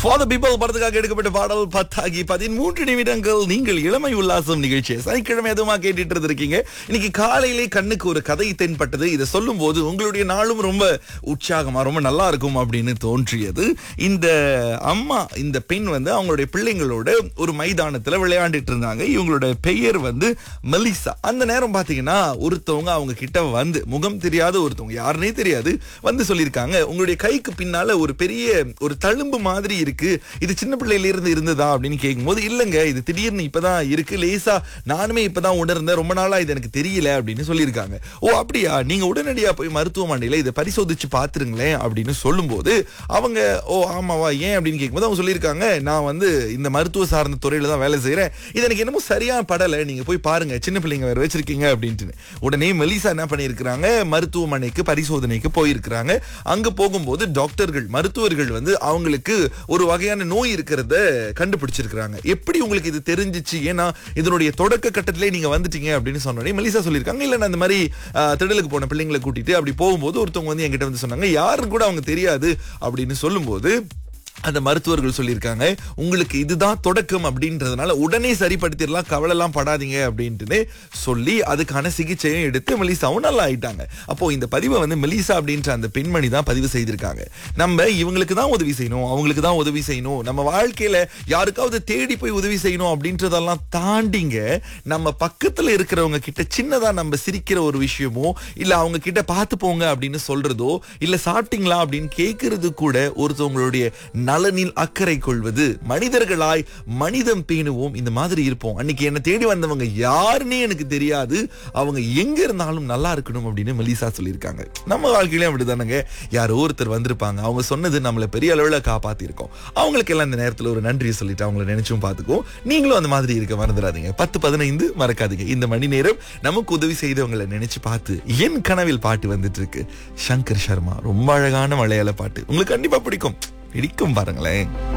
for the people படத்துக்காக எடுக்கப்பட்ட பாடல் பத்தாகி பதிமூன்று நிமிடங்கள் நீங்கள் இளமை உல்லாசம் நிகழ்ச்சியை சனிக்கிழமை எதுவுமா கேட்டுட்டு இருந்திருக்கீங்க இன்னைக்கு காலையிலே கண்ணுக்கு ஒரு கதை தென்பட்டது இதை சொல்லும் போது உங்களுடைய நாளும் ரொம்ப உற்சாகமா ரொம்ப நல்லா இருக்கும் அப்படின்னு தோன்றியது இந்த அம்மா இந்த பெண் வந்து அவங்களுடைய பிள்ளைங்களோட ஒரு மைதானத்துல விளையாண்டுட்டு இருந்தாங்க இவங்களோட பெயர் வந்து மெலிசா அந்த நேரம் பாத்தீங்கன்னா ஒருத்தவங்க அவங்க கிட்ட வந்து முகம் தெரியாத ஒருத்தவங்க யாருன்னே தெரியாது வந்து சொல்லியிருக்காங்க உங்களுடைய கைக்கு பின்னால ஒரு பெரிய ஒரு தழும்பு மாதிரி இருக்கு இது சின்ன பிள்ளையில இருந்து இருந்ததா அப்படின்னு கேட்கும்போது இல்லங்க இது திடீர்னு இப்பதான் இருக்கு லேசா நானுமே இப்பதான் உணர்ந்தேன் ரொம்ப நாளா இது எனக்கு தெரியல அப்படின்னு சொல்லியிருக்காங்க ஓ அப்படியா நீங்க உடனடியா போய் மருத்துவமனையில இதை பரிசோதிச்சு பாத்துருங்களேன் அப்படின்னு சொல்லும்போது அவங்க ஓ ஆமாவா ஏன் அப்படின்னு கேட்கும்போது அவங்க சொல்லியிருக்காங்க நான் வந்து இந்த மருத்துவ சார்ந்த துறையில தான் வேலை செய்யறேன் இது எனக்கு என்னமோ சரியா படல நீங்க போய் பாருங்க சின்ன பிள்ளைங்க வேற வச்சிருக்கீங்க அப்படின்ட்டு உடனே மெலிசா என்ன பண்ணியிருக்கிறாங்க மருத்துவமனைக்கு பரிசோதனைக்கு போயிருக்கிறாங்க அங்க போகும்போது டாக்டர்கள் மருத்துவர்கள் வந்து அவங்களுக்கு ஒரு வகையான நோய் இருக்கிறத கண்டுபிடிச்சிருக்கிறாங்க எப்படி உங்களுக்கு இது தெரிஞ்சிச்சு ஏன்னா இதனுடைய தொடக்க கட்டத்திலே நீங்க வந்துட்டீங்க அப்படின்னு சொன்னோடனே மெலிசா சொல்லியிருக்காங்க இல்ல நான் இந்த மாதிரி ஆஹ், திடலுக்கு போன பிள்ளைங்களை கூட்டிட்டு அப்படி போகும்போது ஒருத்தவங்க வந்து என்கிட்ட வந்து சொன்னாங்க யாரும் கூட அவங்க தெரியாது அப்படின்னு சொல்லும்போது அந்த மருத்துவர்கள் சொல்லியிருக்காங்க உங்களுக்கு இதுதான் தொடக்கம் அப்படின்றதுனால உடனே சரிப்படுத்திடலாம் கவலை எல்லாம் படாதீங்க அப்படின்ட்டு சொல்லி அதுக்கான சிகிச்சையும் எடுத்து மெலிசாவும் நல்லா ஆயிட்டாங்க அப்போ இந்த பதிவை வந்து மெலிசா அப்படின்ற அந்த பெண்மணி தான் பதிவு செய்திருக்காங்க நம்ம இவங்களுக்கு தான் உதவி செய்யணும் அவங்களுக்கு தான் உதவி செய்யணும் நம்ம வாழ்க்கையில யாருக்காவது தேடி போய் உதவி செய்யணும் அப்படின்றதெல்லாம் தாண்டிங்க நம்ம பக்கத்துல இருக்கிறவங்க கிட்ட சின்னதா நம்ம சிரிக்கிற ஒரு விஷயமோ இல்ல அவங்க கிட்ட பார்த்து போங்க அப்படின்னு சொல்றதோ இல்ல சாப்பிட்டீங்களா அப்படின்னு கேட்கறது கூட ஒருத்தவங்களுடைய நலனில் அக்கறை கொள்வது மனிதர்களாய் மனிதம் பேணுவோம் இந்த மாதிரி இருப்போம் அன்னைக்கு என்ன தேடி வந்தவங்க யாருன்னே எனக்கு தெரியாது அவங்க எங்க இருந்தாலும் நல்லா இருக்கணும் அப்படின்னு மெலிசா சொல்லியிருக்காங்க நம்ம வாழ்க்கையிலும் அப்படிதானங்க யாரோ ஒருத்தர் வந்திருப்பாங்க அவங்க சொன்னது நம்மளை பெரிய அளவுல காப்பாத்தி இருக்கோம் அவங்களுக்கு எல்லாம் இந்த நேரத்துல ஒரு நன்றி சொல்லிட்டு அவங்கள நினைச்சும் பார்த்துக்கோ நீங்களும் அந்த மாதிரி இருக்க மறந்துடாதீங்க பத்து பதினைந்து மறக்காதீங்க இந்த மணி நேரம் நமக்கு உதவி செய்தவங்களை நினைச்சு பார்த்து என் கனவில் பாட்டு வந்துட்டு இருக்கு சங்கர் சர்மா ரொம்ப அழகான மலையாள பாட்டு உங்களுக்கு கண்டிப்பா பிடிக்கும் பிடிக்கும் பாருங்களேன்